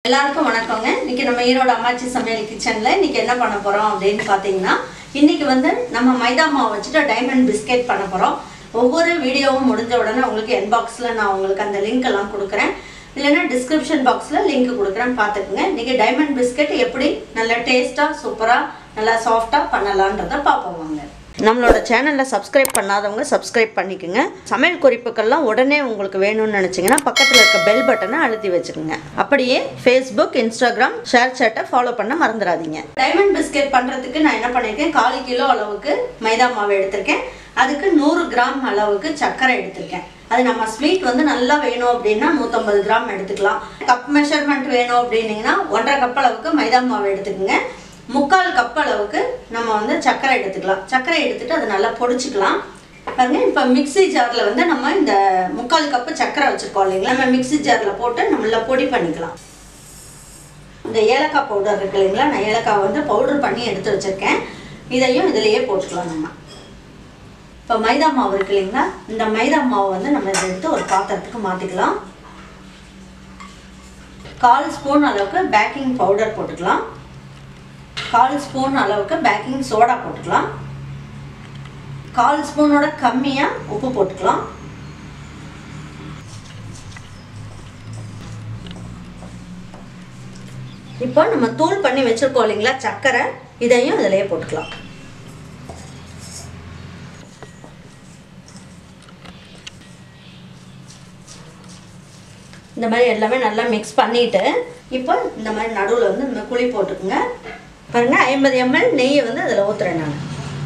எல்லாருக்கும் வணக்கங்க இன்னைக்கு நம்ம ஈரோடு அம்மாச்சி சமையல் கிச்சன்ல இன்னைக்கு என்ன பண்ண போறோம் அப்படின்னு பாத்தீங்கன்னா இன்னைக்கு வந்து நம்ம மைதா மாவு வச்சுட்டு டைமண்ட் பிஸ்கெட் பண்ண போறோம் ஒவ்வொரு வீடியோவும் முடிஞ்ச உடனே உங்களுக்கு என்பாக்ஸ்ல நான் உங்களுக்கு அந்த லிங்க் எல்லாம் கொடுக்குறேன் இல்லைன்னா டிஸ்கிரிப்ஷன் பாக்ஸ்ல லிங்க் கொடுக்குறேன் பார்த்துக்குங்க இன்னைக்கு டைமண்ட் பிஸ்கெட் எப்படி நல்ல டேஸ்டா சூப்பரா நல்லா சாஃப்டா பண்ணலான்றத பார்ப்போம் வாங்க நம்மளோட சேனலில் சப்ஸ்கிரைப் பண்ணாதவங்க சப்ஸ்கிரைப் பண்ணிக்கோங்க சமையல் குறிப்புக்கள்லாம் உடனே உங்களுக்கு வேணும்னு நினச்சிங்கன்னா பக்கத்தில் இருக்க பெல் பட்டனை அழுத்தி வச்சுக்கோங்க அப்படியே ஃபேஸ்புக் இன்ஸ்டாகிராம் ஷேர் சேட்டை ஃபாலோ பண்ண மறந்துடாதீங்க டைமண்ட் பிஸ்கெட் பண்ணுறதுக்கு நான் என்ன பண்ணியிருக்கேன் கால் கிலோ அளவுக்கு மைதா மாவு எடுத்திருக்கேன் அதுக்கு நூறு கிராம் அளவுக்கு சர்க்கரை எடுத்திருக்கேன் அது நம்ம ஸ்வீட் வந்து நல்லா வேணும் அப்படின்னா நூற்றம்பது கிராம் எடுத்துக்கலாம் கப் மெஷர்மெண்ட் வேணும் அப்படின்னீங்கன்னா ஒன்றரை கப் அளவுக்கு மைதா மாவு எடுத்துக்கோங்க முக்கால் கப் அளவுக்கு நம்ம வந்து சர்க்கரை எடுத்துக்கலாம் சர்க்கரை எடுத்துட்டு அதை நல்லா பொடிச்சுக்கலாம் பாருங்க இப்போ மிக்ஸி ஜாரில் வந்து நம்ம இந்த முக்கால் கப்பு சர்க்கரை வச்சுருக்கோம் இல்லைங்களா நம்ம மிக்ஸி ஜாரில் போட்டு நம்மள பொடி பண்ணிக்கலாம் இந்த ஏலக்காய் பவுடர் இருக்கு இல்லைங்களா நான் ஏலக்காய் வந்து பவுடர் பண்ணி எடுத்து வச்சுருக்கேன் இதையும் இதிலேயே போட்டுக்கலாம் நம்ம இப்போ மைதா மாவு இருக்கு இல்லைங்களா இந்த மைதா மாவு வந்து நம்ம இதை எடுத்து ஒரு பாத்திரத்துக்கு மாற்றிக்கலாம் கால் ஸ்பூன் அளவுக்கு பேக்கிங் பவுடர் போட்டுக்கலாம் கால் ஸ்பூன் அளவுக்கு பேக்கிங் சோடா போட்டுக்கலாம் கால் ஸ்பூனோட கம்மியாக உப்பு போட்டுக்கலாம் இப்போ நம்ம தூள் பண்ணி வச்சுருக்கோம் இல்லைங்களா சர்க்கரை இதையும் இதிலேயே போட்டுக்கலாம் இந்த மாதிரி எல்லாமே நல்லா மிக்ஸ் பண்ணிவிட்டு இப்போ இந்த மாதிரி நடுவில் வந்து இந்த குழி போட்டுக்குங்க பாருங்கள் ஐம்பது எம்எல் நெய்யை வந்து அதில் ஊற்றுறேன் நான்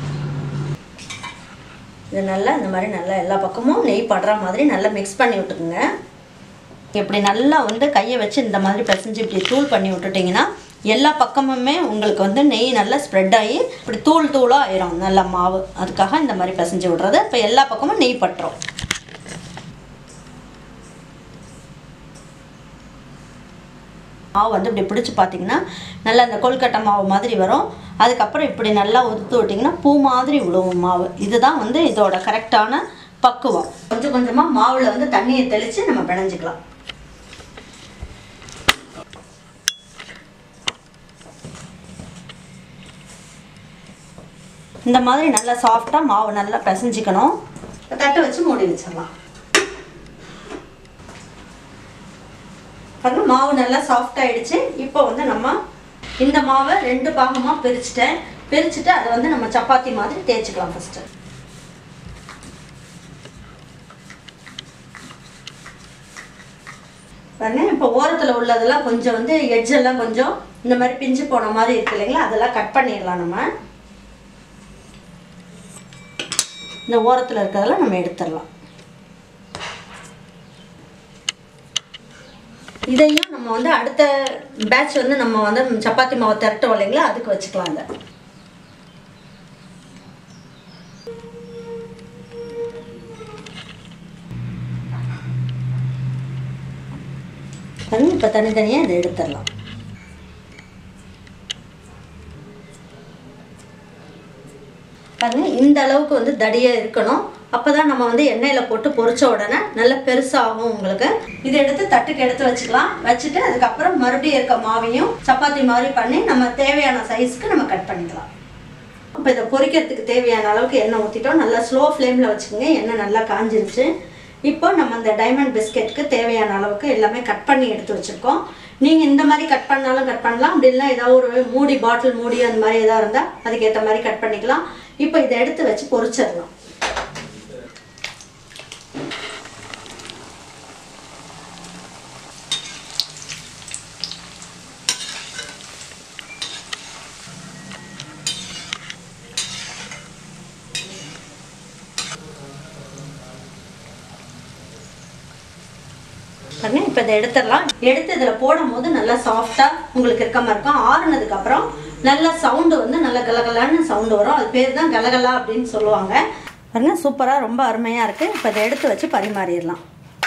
இது நல்லா இந்த மாதிரி நல்லா எல்லா பக்கமும் நெய் படுற மாதிரி நல்லா மிக்ஸ் பண்ணி விட்டுக்குங்க இப்படி நல்லா வந்து கையை வச்சு இந்த மாதிரி பிசைஞ்சு இப்படி தூள் பண்ணி விட்டுட்டிங்கன்னா எல்லா பக்கமுமே உங்களுக்கு வந்து நெய் நல்லா ஸ்ப்ரெட் ஆகி இப்படி தூள் தூளாக ஆயிரும் நல்லா மாவு அதுக்காக இந்த மாதிரி பிசைஞ்சு விட்றது இப்போ எல்லா பக்கமும் நெய் பட்டுரும் மாவு வந்து இப்படி பிடிச்சி பார்த்தீங்கன்னா நல்லா அந்த கொல்கட்டை மாவு மாதிரி வரும் அதுக்கப்புறம் இப்படி நல்லா உதுத்து விட்டிங்கன்னா பூ மாதிரி விழுவும் மாவு இதுதான் வந்து இதோட கரெக்டான பக்குவம் கொஞ்சம் கொஞ்சமாக மாவில் வந்து தண்ணியை தெளித்து நம்ம பிணைஞ்சிக்கலாம் இந்த மாதிரி நல்லா சாஃப்டாக மாவு நல்லா பிசைஞ்சிக்கணும் தட்டை வச்சு மூடி வச்சிடலாம் பாருங்க மாவு நல்லா சாஃப்ட் ஆயிடுச்சு இப்போ வந்து நம்ம இந்த மாவை ரெண்டு பாகமாக பிரிச்சுட்டேன் பிரிச்சுட்டு அதை வந்து நம்ம சப்பாத்தி மாதிரி தேய்ச்சிக்கலாம் ஃபஸ்ட்டு பாருங்க இப்போ ஓரத்தில் உள்ளதெல்லாம் கொஞ்சம் வந்து எட்ஜெல்லாம் கொஞ்சம் இந்த மாதிரி பிஞ்சு போன மாதிரி இருக்கு இல்லைங்களா அதெல்லாம் கட் பண்ணிடலாம் நம்ம இந்த ஓரத்தில் இருக்கிறதெல்லாம் நம்ம எடுத்துடலாம் இதையும் நம்ம வந்து அடுத்த பேட்ச் வந்து நம்ம வந்து சப்பாத்தி மாவு திரட்டோம் இல்லைங்களா அதுக்கு வச்சுக்கலாம் இதை இப்போ தனித்தனியாக இதை எடுத்துடலாம் பாருங்க இந்த அளவுக்கு வந்து தடியாக இருக்கணும் அப்போ தான் நம்ம வந்து எண்ணெயில் போட்டு பொரிச்ச உடனே நல்ல பெருசாகும் உங்களுக்கு இதை எடுத்து தட்டுக்கு எடுத்து வச்சுக்கலாம் வச்சுட்டு அதுக்கப்புறம் மறுபடியும் இருக்க மாவையும் சப்பாத்தி மாதிரி பண்ணி நம்ம தேவையான சைஸ்க்கு நம்ம கட் பண்ணிக்கலாம் இப்போ இதை பொரிக்கிறதுக்கு தேவையான அளவுக்கு எண்ணெய் ஊற்றிட்டோம் நல்லா ஸ்லோ ஃப்ளேமில் வச்சுக்கோங்க எண்ணெய் நல்லா காஞ்சிருச்சு இப்போ நம்ம இந்த டைமண்ட் பிஸ்கெட்டுக்கு தேவையான அளவுக்கு எல்லாமே கட் பண்ணி எடுத்து வச்சுருக்கோம் நீங்கள் இந்த மாதிரி கட் பண்ணாலும் கட் பண்ணலாம் அப்படி இல்லைனா ஏதாவது ஒரு மூடி பாட்டில் மூடி அந்த மாதிரி எதாவது இருந்தால் அதுக்கேற்ற மாதிரி கட் பண்ணிக்கலாம் இப்போ இதை எடுத்து வச்சு பொரிச்சிடலாம் பாருங்க இப்போ இதை எடுத்துடலாம் எடுத்து இதில் போடும்போது நல்லா சாஃப்டாக உங்களுக்கு இருக்க மாதிரி இருக்கும் ஆறுனதுக்கப்புறம் நல்ல சவுண்டு வந்து நல்ல கலகலான்னு சவுண்டு வரும் அது பேர் தான் கலகலா அப்படின்னு சொல்லுவாங்க பாருங்க சூப்பராக ரொம்ப அருமையாக இருக்குது இப்போ இதை எடுத்து வச்சு பரிமாறிடலாம்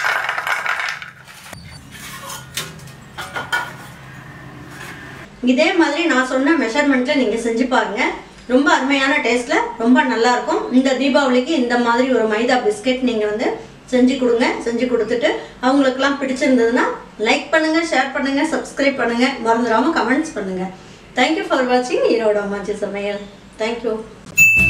இதே மாதிரி நான் சொன்ன மெஷர்மெண்ட்டில் நீங்கள் செஞ்சு பாருங்க ரொம்ப அருமையான டேஸ்ட்டில் ரொம்ப நல்லா இருக்கும் இந்த தீபாவளிக்கு இந்த மாதிரி ஒரு மைதா பிஸ்கெட் நீங்கள் வந்து செஞ்சு கொடுங்க செஞ்சு கொடுத்துட்டு அவங்களுக்குலாம் பிடிச்சிருந்ததுன்னா லைக் பண்ணுங்க ஷேர் பண்ணுங்க சப்ஸ்கிரைப் பண்ணுங்க மறந்துடாம கமெண்ட்ஸ் பண்ணுங்க தேங்க்யூ ஃபார் வாட்சிங் ஈரோடு அம்மாச்சி சமையல் தேங்க்யூ